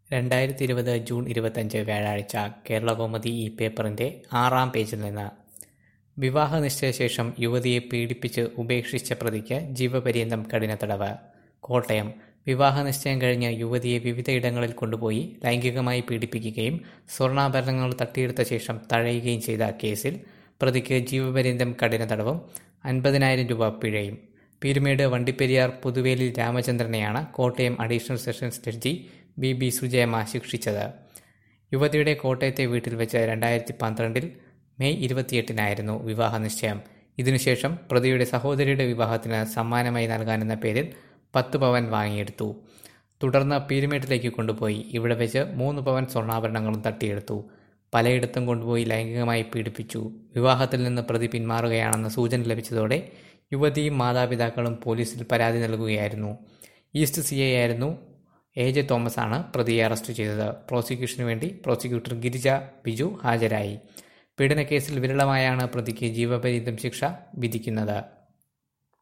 രണ്ടായിരത്തി ഇരുപത് ജൂൺ ഇരുപത്തഞ്ച് വ്യാഴാഴ്ച കേരളകൗമുദി ഈ പേപ്പറിന്റെ ആറാം പേജിൽ നിന്ന് വിവാഹ നിശ്ചയശേഷം യുവതിയെ പീഡിപ്പിച്ച് ഉപേക്ഷിച്ച പ്രതിക്ക് ജീവപര്യന്തം കഠിനത്തടവ് കോട്ടയം വിവാഹ നിശ്ചയം കഴിഞ്ഞ് യുവതിയെ വിവിധയിടങ്ങളിൽ കൊണ്ടുപോയി ലൈംഗികമായി പീഡിപ്പിക്കുകയും സ്വർണ്ണാഭരണങ്ങൾ തട്ടിയെടുത്ത ശേഷം തഴയുകയും ചെയ്ത കേസിൽ പ്രതിക്ക് ജീവപര്യന്തം കഠിനതടവും അൻപതിനായിരം രൂപ പിഴയും പീരുമേട് വണ്ടിപ്പെരിയാർ പുതുവേലി രാമചന്ദ്രനെയാണ് Kottayam additional sessions judge B B Sujayamma ശിക്ഷിച്ചത് യുവതിയുടെ കോട്ടയത്തെ വീട്ടിൽ വെച്ച് രണ്ടായിരത്തി പന്ത്രണ്ടിൽ മെയ് ഇരുപത്തിയെട്ടിനായിരുന്നു വിവാഹ നിശ്ചയം ഇതിനുശേഷം പ്രതിയുടെ സഹോദരിയുടെ വിവാഹത്തിന് സമ്മാനമായി നൽകാനെന്ന പേരിൽ പത്ത് പവൻ വാങ്ങിയെടുത്തു തുടർന്ന് പീരുമേട്ടിലേക്ക് കൊണ്ടുപോയി ഇവിടെ വെച്ച് മൂന്ന് പവൻ സ്വർണ്ണാഭരണങ്ങളും തട്ടിയെടുത്തു പലയിടത്തും കൊണ്ടുപോയി ലൈംഗികമായി പീഡിപ്പിച്ചു വിവാഹത്തിൽ നിന്ന് പ്രതി പിന്മാറുകയാണെന്ന സൂചന ലഭിച്ചതോടെ യുവതിയും മാതാപിതാക്കളും പോലീസിൽ പരാതി നൽകുകയായിരുന്നു ഈസ്റ്റ് സി ഐ ആയിരുന്നു എ ജെ തോമസ് ആണ് പ്രതിയെ അറസ്റ്റ് ചെയ്തത് പ്രോസിക്യൂഷനു വേണ്ടി പ്രോസിക്യൂട്ടർ ഗിരിജ ബിജു ഹാജരായി പീഡനക്കേസിൽ വിരളമായാണ് പ്രതിക്ക് ജീവപര്യന്തം ശിക്ഷ വിധിക്കുന്നത്